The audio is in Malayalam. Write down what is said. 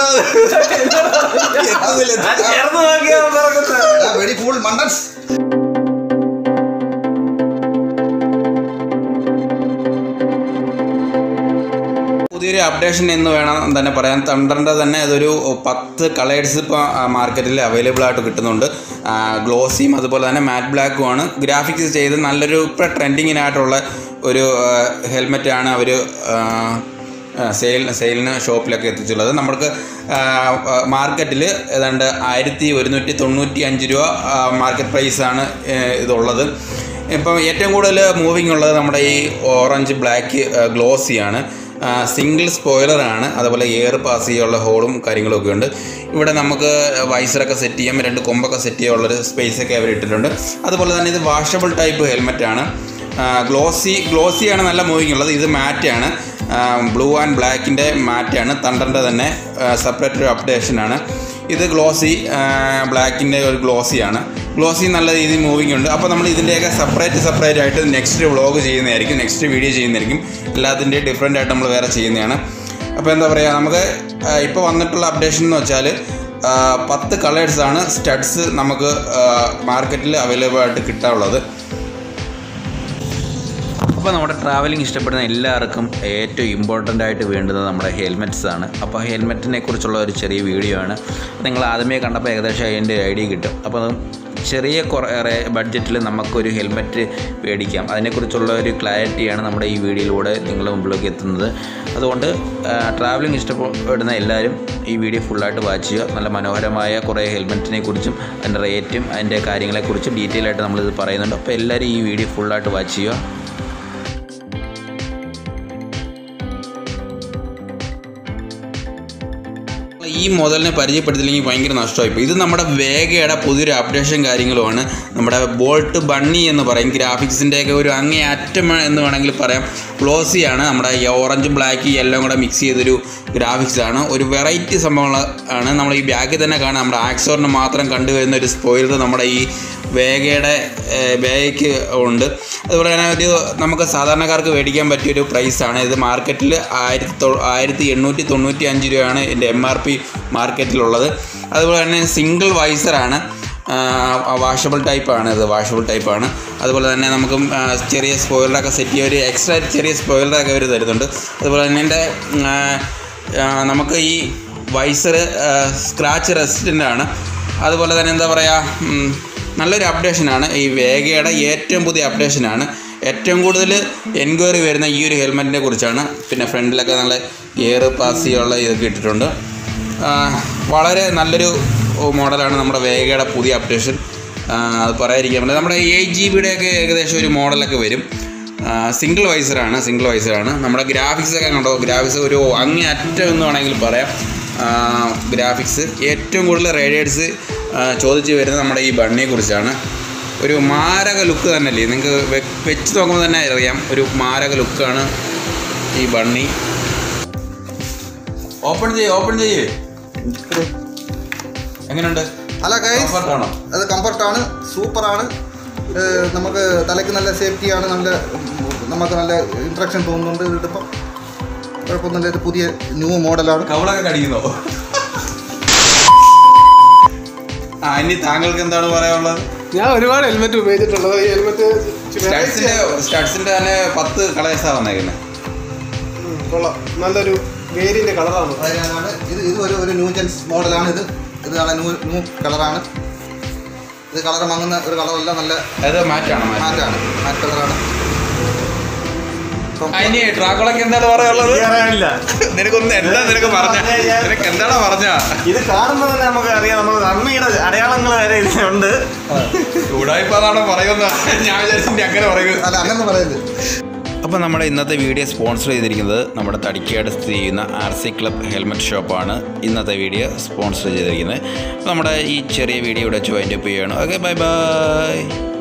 എത്തൂലടാ അത്. എത്തൂല, ഞാൻ ചേർന്ന് നോക്കിയാ പറക്കുന്നത് വെരി ഫുൾ മണ്ടൻസ് പുതിയൊരു അപ്ഡേഷൻ എന്ന് വേണം തന്നെ പറയാൻ തണ്ടറിൻ്റെ തന്നെ അതൊരു പത്ത് കളേഴ്സ് ഇപ്പോൾ മാർക്കറ്റിൽ അവൈലബിൾ ആയിട്ട് കിട്ടുന്നുണ്ട് ഗ്ലോസിയും അതുപോലെ തന്നെ മാറ്റ് ബ്ലാക്കും ആണ് ഗ്രാഫിക്സ് ചെയ്ത് നല്ലൊരു ഇപ്പോൾ ട്രെൻഡിങ്ങിനായിട്ടുള്ള ഒരു ഹെൽമെറ്റാണ് അവർ സെയിൽ സെയിലിന് ഷോപ്പിലൊക്കെ എത്തിച്ചുള്ളത് നമ്മൾക്ക് മാർക്കറ്റിൽ ഏതാണ്ട് ആയിരത്തി ഒരുന്നൂറ്റി തൊണ്ണൂറ്റി അഞ്ച് രൂപ മാർക്കറ്റ് പ്രൈസാണ് ഇതുള്ളത് ഇപ്പം ഏറ്റവും കൂടുതൽ മൂവിങ് ഉള്ളത് നമ്മുടെ ഈ ഓറഞ്ച് ബ്ലാക്ക് ഗ്ലോസിയാണ് സിംഗിൾ സ്പോയിലറാണ് അതുപോലെ എയർ പാസ് ചെയ്യാനുള്ള ഹോളും കാര്യങ്ങളൊക്കെ ഉണ്ട് ഇവിടെ നമുക്ക് വൈസറൊക്കെ സെറ്റ് ചെയ്യാം രണ്ട് കൊമ്പൊക്കെ സെറ്റ് ചെയ്യാനുള്ളൊരു സ്പേസ് ഒക്കെ അവർ ഇട്ടിട്ടുണ്ട് അതുപോലെ തന്നെ ഇത് വാഷബിൾ ടൈപ്പ് ഹെൽമെറ്റാണ് ഗ്ലോസി ഗ്ലോസിയാണ് നല്ല മൂവിങ് ഉള്ളത് ഇത് മാറ്റാണ് ബ്ലൂ ആൻഡ് ബ്ലാക്കിൻ്റെ മാറ്റാണ് തണ്ടറിൻ്റെ തന്നെ സെപ്പറേറ്റ് ഒരു അപ്ഡേഷനാണ് ഇത് ഗ്ലോസി ബ്ലാക്കിൻ്റെ ഒരു ഗ്ലോസിയാണ് ഗ്ലോസി നല്ല രീതിയിൽ മൂവിങ് ഉണ്ട് അപ്പോൾ നമ്മൾ ഇതിൻ്റെയൊക്കെ സെപ്പറേറ്റ് സെപ്പറേറ്റ് ആയിട്ട് നെക്സ്റ്റ് വ്ളോഗ് ചെയ്യുന്നതായിരിക്കും നെക്സ്റ്റ് വീഡിയോ ചെയ്യുന്നതായിരിക്കും എല്ലാത്തിൻ്റെയും ഡിഫറെൻ്റ് ആയിട്ട് നമ്മൾ വേറെ ചെയ്യുന്നതാണ് അപ്പോൾ എന്താ പറയുക നമുക്ക് ഇപ്പോൾ വന്നിട്ടുള്ള അപ്ഡേഷൻ എന്ന് വെച്ചാൽ പത്ത് കളേഴ്സാണ് സ്റ്റഡ്സ് നമുക്ക് മാർക്കറ്റിൽ അവൈലബിൾ ആയിട്ട് കിട്ടാനുള്ളത് അപ്പോൾ നമ്മുടെ ട്രാവലിംഗ് ഇഷ്ടപ്പെടുന്ന എല്ലാവർക്കും ഏറ്റവും ഇമ്പോർട്ടൻ്റ് ആയിട്ട് വേണ്ടുന്നത് നമ്മുടെ ഹെൽമെറ്റ്സ് ആണ് അപ്പോൾ ഹെൽമെറ്റിനെ കുറിച്ചുള്ള ഒരു ചെറിയ വീഡിയോ ആണ് നിങ്ങൾ ആദ്യമേ കണ്ടപ്പോൾ ഏകദേശം അതിൻ്റെ ഐഡിയ കിട്ടും അപ്പോൾ അത് ചെറിയ കുറേ ബഡ്ജറ്റിൽ നമുക്കൊരു ഹെൽമെറ്റ് മേടിക്കാം അതിനെക്കുറിച്ചുള്ള ഒരു ക്ലാരിറ്റിയാണ് നമ്മുടെ ഈ വീഡിയോയിലൂടെ നിങ്ങളുടെ മുമ്പിലേക്ക് എത്തുന്നത് അതുകൊണ്ട് ട്രാവലിംഗ് ഇഷ്ടപ്പെടുന്ന എല്ലാവരും ഈ വീഡിയോ ഫുള്ളായിട്ട് വാച്ച് ചെയ്യുക നല്ല മനോഹരമായ കുറേ ഹെൽമെറ്റിനെ കുറിച്ചും അതിൻ്റെ റേറ്റും അതിൻ്റെ കാര്യങ്ങളെക്കുറിച്ചും ഡീറ്റെയിൽ ആയിട്ട് നമ്മളിത് പറയുന്നുണ്ട് അപ്പോൾ എല്ലാവരും ഈ വീഡിയോ ഫുള്ളായിട്ട് വാച്ച് ചെയ്യുക ഈ മോഡലിനെ പരിചയപ്പെടുത്തില്ലെങ്കിൽ ഭയങ്കര നഷ്ടമായിപ്പോയി ഇത് നമ്മുടെ വേഗയുടെ പുതിയൊരു അപ്ഡേഷൻ കാര്യങ്ങളുമാണ് നമ്മുടെ ബോൾട്ട് ബണ്ണി എന്ന് പറയും ഗ്രാഫിക്സിൻ്റെയൊക്കെ ഒരു അങ്ങേ അറ്റം എന്ന് വേണമെങ്കിൽ പറയാം ഗ്ലോസിയാണ് നമ്മുടെ ഈ ഓറഞ്ച് ബ്ലാക്ക് എല്ലാം കൂടെ മിക്സ് ചെയ്തൊരു ഗ്രാഫിക്സ് ആണ് ഒരു വെറൈറ്റി സംഭവങ്ങൾ ആണ് നമ്മൾ ഈ ബാക്കിൽ തന്നെ കാണാം നമ്മുടെ ആക്സോറിന് മാത്രം കണ്ടുവരുന്ന ഒരു സ്പോയിലർ നമ്മുടെ ഈ വേഗയുടെ വേഗയ്ക്ക് ഉണ്ട് അതുപോലെ തന്നെ ഒരു നമുക്ക് സാധാരണക്കാർക്ക് മേടിക്കാൻ പറ്റിയൊരു പ്രൈസാണ് ഇത് മാർക്കറ്റിൽ ആയിരത്തി തൊ ആയിരത്തി എണ്ണൂറ്റി തൊണ്ണൂറ്റി അഞ്ച് രൂപയാണ് ഇതിൻ്റെ എം ആർ പി മാർക്കറ്റിലുള്ളത് അതുപോലെ തന്നെ സിംഗിൾ വൈസറാണ് വാഷബിൾ ടൈപ്പാണ് ഇത് വാഷബിൾ ടൈപ്പാണ് അതുപോലെ തന്നെ നമുക്ക് ചെറിയ സ്പോയിലറൊക്കെ സെറ്റ് ചെയ്യുക ഒരു എക്സ്ട്രാ ചെറിയ സ്പോയിലറൊക്കെ അവർ തരുന്നുണ്ട് അതുപോലെ തന്നെ എൻ്റെ നമുക്ക് ഈ വൈസർ സ്ക്രാച്ച് റെസിസ്റ്റൻ്റ് ആണ് അതുപോലെ തന്നെ എന്താ പറയുക നല്ലൊരു അപ്ഡേഷനാണ് ഈ വേഗയുടെ ഏറ്റവും പുതിയ അപ്ഡേഷനാണ് ഏറ്റവും കൂടുതൽ എൻക്വയറി വരുന്ന ഈ ഒരു ഹെൽമെറ്റിനെ കുറിച്ചാണ് പിന്നെ ഫ്രണ്ടിലൊക്കെ നല്ല എയർ പാസ് ചെയ്യാനുള്ള ഇതൊക്കെ ഇട്ടിട്ടുണ്ട് വളരെ നല്ലൊരു മോഡലാണ് നമ്മുടെ വേഗയുടെ പുതിയ അപ്ഡേഷൻ അത് പറയാതിരിക്കാൻ പറ്റില്ല നമ്മുടെ എയ്റ്റ് ജി ബിയുടെയൊക്കെ ഏകദേശം ഒരു മോഡലൊക്കെ വരും സിംഗിൾ വൈസറാണ് സിംഗിൾ വൈസറാണ് നമ്മുടെ ഗ്രാഫിക്സ് ഒക്കെ കണ്ടോ ഗ്രാഫിക്സ് ഒരു അങ്ങേ അറ്റം എന്ന് വേണമെങ്കിൽ പറയാം ഗ്രാഫിക്സ് ഏറ്റവും കൂടുതൽ റേഡിയേഴ്സ് ചോദിച്ച് വരുന്നത് നമ്മുടെ ഈ ബണ്ണിയെ കുറിച്ചാണ് ഒരു മാരക ലുക്ക് തന്നെയല്ലേ നിങ്ങൾക്ക് വെച്ച് നോക്കുമ്പോൾ തന്നെ അറിയാം ഒരു മാരക ലുക്കാണ് ഈ ബണ്ണി ഓപ്പൺ ചെയ്യേ ഓപ്പൺ ചെയ്യേ എങ്ങനെയുണ്ട് അല്ല ഗൈസ് കംഫർട്ടാണോ അത് കംഫർട്ടാണ് സൂപ്പറാണ് ഏഹ് നമുക്ക് തലയ്ക്ക് നല്ല സേഫ്റ്റിയാണ് നല്ല നമുക്ക് നല്ല ഇൻട്രക്ഷൻ തോന്നുന്നുണ്ട് ഇതിപ്പം കുഴപ്പമൊന്നുമില്ല ഇത് പുതിയ ന്യൂ മോഡലാണ് കവളൊക്കെ കടിക്കുന്നോ ആ ഇനി താങ്കൾക്ക് എന്താണ് പറയാനുള്ളത് ഞാൻ ഒരുപാട് ഹെൽമെറ്റ് ഉപയോഗിച്ചിട്ടുള്ളത് ഈ ഹെൽമെറ്റ് സ്റ്റഡ്സിന്റെ സ്റ്റഡ്സിന്റെ തന്നെ പത്ത് കളേഴ്സാ വന്നേക്കുന്നത് കൊള്ളാം നല്ലൊരു വേരിയന്റ് കളറാണ് അതിനാണ് ഇത് ഇത് ഒരു ഒരു ന്യൂ ജെൻസ് മോഡലാണ് ഇത് ഇതാണ് ന്യൂ ന്യൂ കളറാണ് ഇത് കളർ മങ്ങുന്ന ഒരു കളറല്ല നല്ല അത് മാറ്റാണ് മാറ്റ് മാറ്റാണ് മാറ്റ് കളറാണ് ഇപ്പം ഇനി ട്രാക്കുളൊക്കെ എന്താണ് പറയാനുള്ളത് അറിയാനില്ല നിനക്കൊന്ന് എന്താ നിനക്ക് പറഞ്ഞ നിനക്ക് എന്താണോ പറഞ്ഞ ഇത് കാണുമ്പോൾ തന്നെ നമുക്ക് അറിയാം നമ്മൾ നന്ദിയുടെ അടയാളങ്ങൾ വരെ ഇതിലുണ്ട് ചൂടായിപ്പാതാണോ പറയുന്നത് ഞാൻ വിചാരിച്ചിട്ട് അങ്ങനെ പറയുന്നത് അല്ല അങ്ങനെ പറയുന്നത് അപ്പോൾ നമ്മുടെ ഇന്നത്തെ വീഡിയോ സ്പോൺസർ ചെയ്തിരിക്കുന്നത് നമ്മുടെ തടിക്കാട് സ്ഥിതി ചെയ്യുന്ന ആർ സി ക്ലബ് ഹെൽമെറ്റ് ഷോപ്പാണ് ഇന്നത്തെ വീഡിയോ സ്പോൺസർ ചെയ്തിരിക്കുന്നത് അപ്പോൾ നമ്മുടെ ഈ ചെറിയ വീഡിയോ ഇവിടെ വെച്ച് വൈൻഡപ്പ് ചെയ്യുകയാണ് ഓക്കെ ബൈ ബൈ